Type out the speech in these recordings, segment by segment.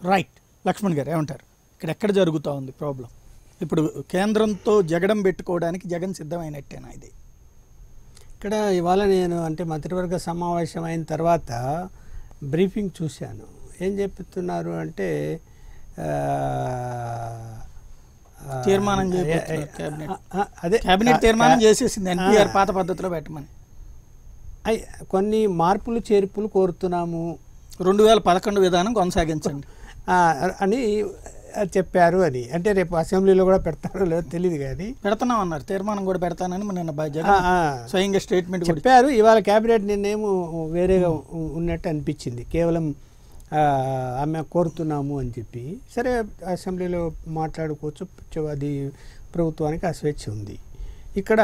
Right Laxman గారు ఏమంటారు ఇక్కడ ఎక్కడ జరుగుతూ ఉంది ప్రాబ్లం ఇప్పుడు కేంద్రంతో జగడం పెట్టుకోవడానికి జగన్ సిద్ధమైనట్టేనా ఇది ఇక్కడ ఇవాళ నేను అంటే మంత్రివర్గ సమావేశం అయిన తర్వాత బ్రీఫింగ్ చూశాను ఏం చెప్తున్నారు అంటే ఆ, ఆ, తీర్మానం ఏ- చేయబోతున్నారు ఏ- కేబినెట్. ఆ, అదే కేబినెట్ కా- తీర్మానం కా- చేసేసింది ఎన్టీఆర్ ఆ. పాత పద్ధతిలో పెట్టమని అయ్- కొన్ని మార్పులు చేర్పులు కోరుతున్నాము రెండు వేల పదకొండు విధానం కొనసాగించండి ఆ, అని చెప్పారు అని అంటే రేపు అసెంబ్లీలో కూడా పెడతారో లేదో తెలియదు కానీ పెడతాం అన్నారు తీర్మానం కూడా పెడతానని నిన్న బ- ఆ, జగన్ ఆ. స్వయంగా స్టేట్మెంట్ కూడా చెప్పారు ఇవాళ క్యాబినెట్ నిర్ణయం వేరేగా ఉ- ఉన్నట్టు అనిపించింది కేవలం ఆ, ఆమె కోరుతున్నాము అని చెప్పి సరే అసెంబ్లీలో మాట్లాడుకోవచ్చు చ- అది ప్రభుత్వానికి ఆ స్వేచ్ఛ ఉంది ఇక్కడ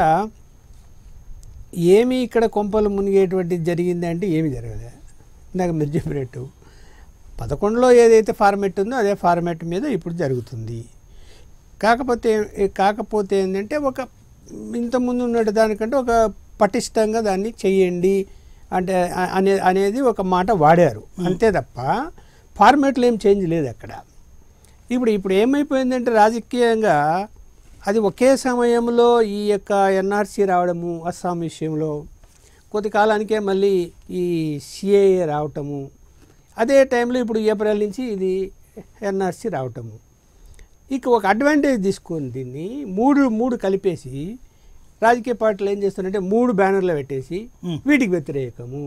ఏమి ఇక్కడ కొంపలు మునిగేటువంటిది జరిగింది అంటే ఏమి జరగలే ఇందాక మీరు చెప్పినట్టు పదకొండులో ఏదైతే ఫార్మెట్ ఉందో అదే ఫార్మెట్ మీద ఇప్పుడు జరుగుతుంది కాకపోతే కాకపోతే ఏంటంటే ఒక ఇంతకుముందు ఉన్నట్టు దానికంటే ఒక పటిష్టంగా దాన్ని చెయ్యండి అంటే అ- అనే అనేది ఒక మాట వాడారు అంతే తప్ప ఫార్మేట్లో ఏం చేంజ్ లేదు అక్కడ ఇప్పుడు ఇప్పుడు ఏమైపోయిందంటే రాజకీయంగా అది ఒకే సమయంలో ఈ యొక్క ఎన్ఆర్సీ రావడము అస్సాం విషయంలో కొద్ది కాలానికే మళ్ళీ ఈ సిఏఏ రావటము అదే టైంలో ఇప్పుడు ఏప్రిల్ నుంచి ఇది ఎన్ఆర్సీ రావటము ఇక ఒక అడ్వాంటేజ్ తీసుకొని దీన్ని మూడు మూడు కలిపేసి రాజకీయ పార్టీలు ఏం చేస్తున్నారంటే మూడు బ్యానర్లు పెట్టేసి మ్. వీటికి వ్యతిరేకము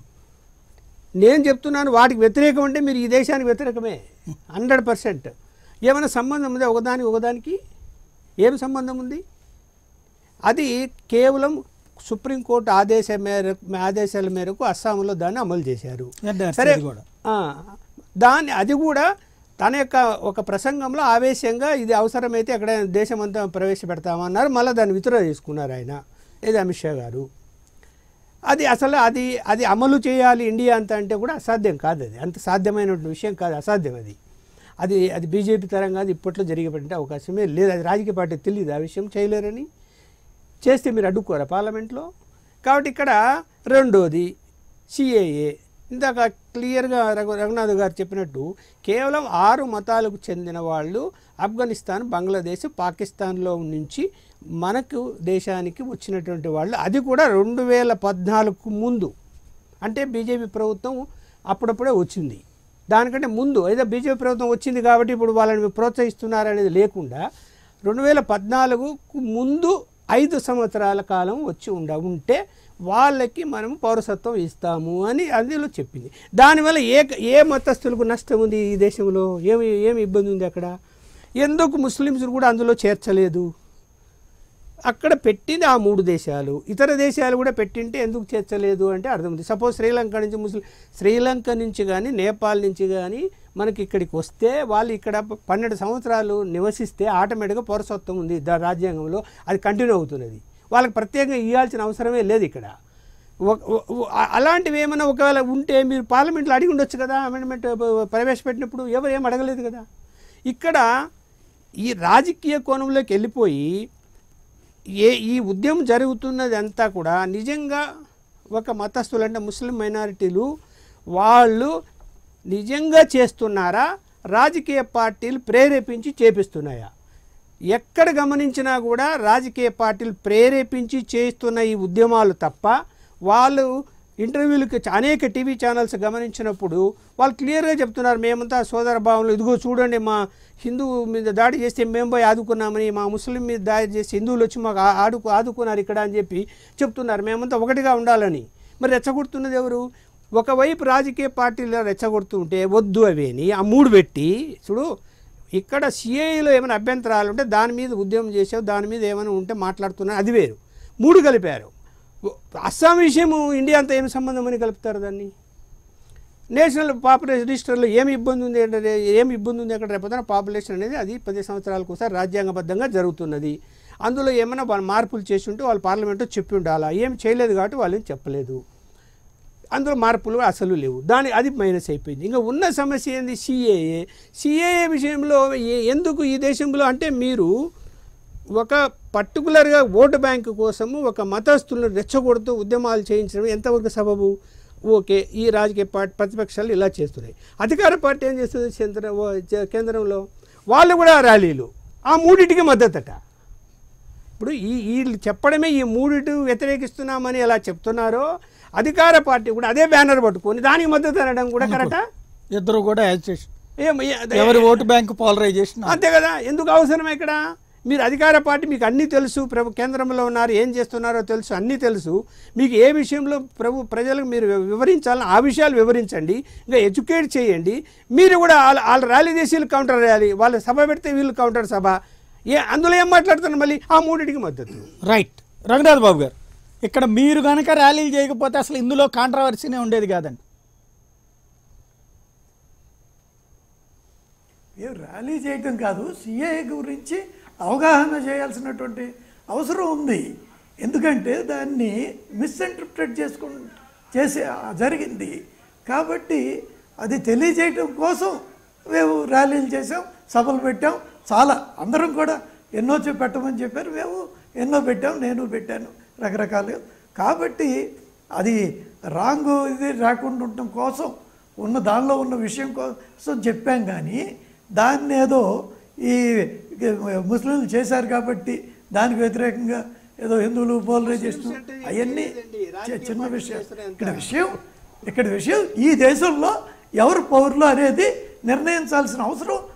నేను చెప్తున్నాను వాటికి వ్యతిరేకం అంటే మీరు ఈ దేశానికి వ్యతిరేకమే హండ్రెడ్ పర్సెంట్ ఏమైనా సంబంధం ఉందా ఒకదానికి ఒకదానికి ఏం సంబంధం ఉంది అది కేవలం సుప్రీంకోర్టు ఆదేశ మేరకు ఆదేశాల మేరకు అస్సాంలో దాన్ని అమలు చేశారు NRC సరే అది కూడా. ఆ, దాన్ని అది కూడా తన యొక్క ఒక ప్రసంగంలో ఆవేశంగా ఇది అవసరమైతే ఎక్కడ దేశమంతా ప్రవేశపెడతామన్నారు మళ్ళీ దాన్ని విత్డ్రా చేసుకున్నారు ఆయన ఏది అమిత్ షా గారు అది అసలు అది అది అమలు చేయాలి ఇండియా అంత అంటే కూడా అసాధ్యం కాదు అది అంత సాధ్యమైన విషయం కాదు అసాధ్యం అది అది అది బీజేపీ తరంగా అది ఇప్పట్లో జరిగేటువంటి అవకాశమే లేదు అది రాజకీయ పార్టీ తెలియదు ఆ విషయం చేయలేరని చేస్తే మీరు అడ్డుకోరా పార్లమెంట్లో కాబట్టి ఇక్కడ రెండోది సిఏఏ ఇందాక క్లియర్గా రఘు రఘునాథ్ గారు చెప్పినట్టు కేవలం ఆరు మతాలకు చెందిన వాళ్ళు ఆఫ్ఘనిస్తాన్ బంగ్లాదేశ్ పాకిస్తాన్లో నుంచి మనకు దేశానికి వచ్చినటువంటి వాళ్ళు అది కూడా రెండు వేల పద్నాలుగు ముందు అంటే బీజేపీ ప్రభుత్వం అప్పుడప్పుడే వచ్చింది దానికంటే ముందు ఏదో బీజేపీ ప్రభుత్వం వచ్చింది కాబట్టి ఇప్పుడు వాళ్ళని ప్రోత్సహిస్తున్నారు అనేది లేకుండా రెండు వేల పద్నాలుగుకు ముందు ఐదు సంవత్సరాల కాలం వచ్చి ఉండ ఉంటే వాళ్ళకి మనం పౌరసత్వం ఇస్తాము అని అందులో చెప్పింది దానివల్ల ఏ ఏ మతస్థులకు నష్టం ఉంది ఈ దేశంలో ఏమి ఏమి ఇబ్బంది ఉంది అక్కడ ఎందుకు ముస్లిమ్స్ కూడా అందులో చేర్చలేదు అక్కడ పెట్టింది ఆ మూడు దేశాలు ఇతర దేశాలు కూడా పెట్టింటే ఎందుకు చేర్చలేదు అంటే అర్థం ఉంది సపోజ్ శ్రీలంక నుంచి ముస్లిం శ్రీలంక నుంచి కానీ నేపాల్ నుంచి కానీ మనకి ఇక్కడికి వస్తే వాళ్ళు ఇక్కడ పన్నెండు సంవత్సరాలు నివసిస్తే ఆటోమేటిక్గా పౌరసత్వం ఉంది దా రాజ్యాంగంలో అది కంటిన్యూ అవుతున్నది వాళ్ళకి ప్రత్యేకంగా ఇవ్వాల్సిన అవసరమే లేదు ఇక్కడ ఒక- ఒ- ఒ- అ- అలాంటివి ఏమైనా ఒకవేళ ఉంటే మీరు పార్లమెంట్లో అడిగి ఉండొచ్చు కదా అమెండ్మెంట్ ప్రవేశపెట్టినప్పుడు ఎవరు ఏం అడగలేదు కదా ఇక్కడ ఈ రాజకీయ కోణంలోకి వెళ్ళిపోయి ఏ ఈ ఉద్యమం జరుగుతున్నది అంతా కూడా నిజంగా ఒక మతస్థులు అంటే ముస్లిం మైనారిటీలు వాళ్ళు నిజంగా చేస్తున్నారా రాజకీయ పార్టీలు ప్రేరేపించి చేపిస్తున్నాయా ఎక్కడ గమనించినా కూడా రాజకీయ పార్టీలు ప్రేరేపించి చేస్తున్న ఈ ఉద్యమాలు తప్ప వాళ్ళు ఇంటర్వ్యూలకి చ- అనేక టీవీ ఛానల్స్ గమనించినప్పుడు వాళ్ళు క్లియర్గా చెప్తున్నారు మేమంతా సోదర భావంలో ఇదిగో చూడండి మా హిందువు మీద దాడి చేస్తే మేము పోయి ఆదుకున్నామని మా ముస్లిం మీద దాడి చేసి హిందువులు వచ్చి మాకు ఆ- ఆడుకు ఆదుకున్నారు ఇక్కడ అని చెప్పి చెప్తున్నారు మేమంతా ఒకటిగా ఉండాలని మరి రెచ్చగొడుతున్నది ఎవరు ఒకవైపు రాజకీయ పార్టీలు రెచ్చగొడుతూ ఉంటే వద్దు అవేని ఆ మూడు పెట్టి చూడు ఇక్కడ సిఐలో ఏమైనా అభ్యంతరాలు ఉంటే దాని మీద ఉద్యమం చేసావు దాని మీద ఏమైనా ఉంటే మాట్లాడుతున్నారు అది వేరు మూడు కలిపారు అస్సాం విషయం ఇండియా అంతా ఏమి సంబంధం అని కలుపుతారు దాన్ని నేషనల్ పాపులేషన్ రిజిస్టర్లో ఏమి ఇబ్బంది ఉంది అంటే ఏమి ఇబ్బంది ఉంది అక్కడ రేపొద్దున పాపులేషన్ అనేది అది పది సంవత్సరాలకు ఒకసారి రాజ్యాంగబద్ధంగా జరుగుతున్నది అందులో ఏమైనా వాళ్ళు మార్పులు చేసి ఉంటే వాళ్ళు పార్లమెంట్లో చెప్పి ఉండాలా ఏం చేయలేదు కాబట్టి వాళ్ళు ఏం చెప్పలేదు అందులో మార్పులు అసలు లేవు దాని అది మైనస్ అయిపోయింది ఇంకా ఉన్న సమస్య ఏంది సిఏఏ సిఏఏ విషయంలో ఏ- ఎందుకు ఈ దేశంలో అంటే మీరు ఒక పర్టికులర్గా ఓటు బ్యాంకు కోసము ఒక మతస్థులను రెచ్చగొడుతూ ఉద్యమాలు చేయించడం ఎంతవరకు సబబు ఓకే ఈ రాజకీయ పార్టీ ప్రతిపక్షాలు ఇలా చేస్తున్నాయి అధికార పార్టీ ఏం చేస్తుంది కేంద్ర ఓ- జ- కేంద్రంలో వాళ్ళు కూడా ర్యాలీలు ఆ మూడింటికి మద్దతట ఇప్పుడు ఈ వీళ్ళు చెప్పడమే ఈ మూడిటి వ్యతిరేకిస్తున్నామని ఎలా చెప్తున్నారో అధికార పార్టీ కూడా అదే బ్యానర్ పట్టుకొని దానికి మద్దతు అనడం కూడా కరెక్టా ఇద్దరు కూడా యాజిటేషన్ ఏం ఏ- ఎవరి ఓటు బ్యాంకు పోలరైజేషన్ అంతే కదా ఎందుకు అవసరం ఇక్కడ మీరు అధికార పార్టీ మీకు అన్నీ తెలుసు ప్రభు కేంద్రంలో ఉన్నారు ఏం చేస్తున్నారో తెలుసు అన్నీ తెలుసు మీకు ఏ విషయంలో ప్రభు ప్రజలకు మీరు వివరించాలని ఆ విషయాలు వివరించండి ఇంకా ఎడ్యుకేట్ చేయండి మీరు కూడా వాళ్ళ వాళ్ళ ర్యాలీ చేసి వీళ్ళు కౌంటర్ ర్యాలీ వాళ్ళ సభ పెడితే వీళ్ళు కౌంటర్ సభ ఏ అందులో ఏం మాట్లాడుతున్నారు మళ్ళీ ఆ మూడింటికి మద్దతు రైట్ రంగనాథ్ బాబు గారు ఇక్కడ మీరు కనుక ర్యాలీలు చేయకపోతే అసలు ఇందులో కాంట్రవర్సీనే ఉండేది కాదండి ఏ ర్యాలీ చేయటం కాదు సిఏ గురించి అవగాహన చేయాల్సినటువంటి అవసరం ఉంది ఎందుకంటే దాన్ని మిస్ఇంటర్ప్రిట్ చేసుకు చేసే జరిగింది కాబట్టి అది తెలియజేయటం కోసం మేము ర్యాలీలు చేసాం సభలు పెట్టాం చాలా అందరం కూడా ఎన్నో చె- పెట్టమని చెప్పారు మేము ఎన్నో పెట్టాం నేను పెట్టాను రకరకాలు కాబట్టి అది రాంగ్ ఇది రాకుండా ఉండటం కోసం ఉన్న దానిలో ఉన్న విషయం కోసం చెప్పాం కానీ దాన్ని ఏదో ఈ ముస్లింలు చేశారు కాబట్టి దానికి వ్యతిరేకంగా ఏదో హిందువులు పోలరైజేషన్ అవన్నీ చి- చిన్న విషయం ఇక్కడ విషయం ఇక్కడ విషయం ఈ దేశంలో ఎవరు పౌరులు అనేది నిర్ణయించాల్సిన అవసరం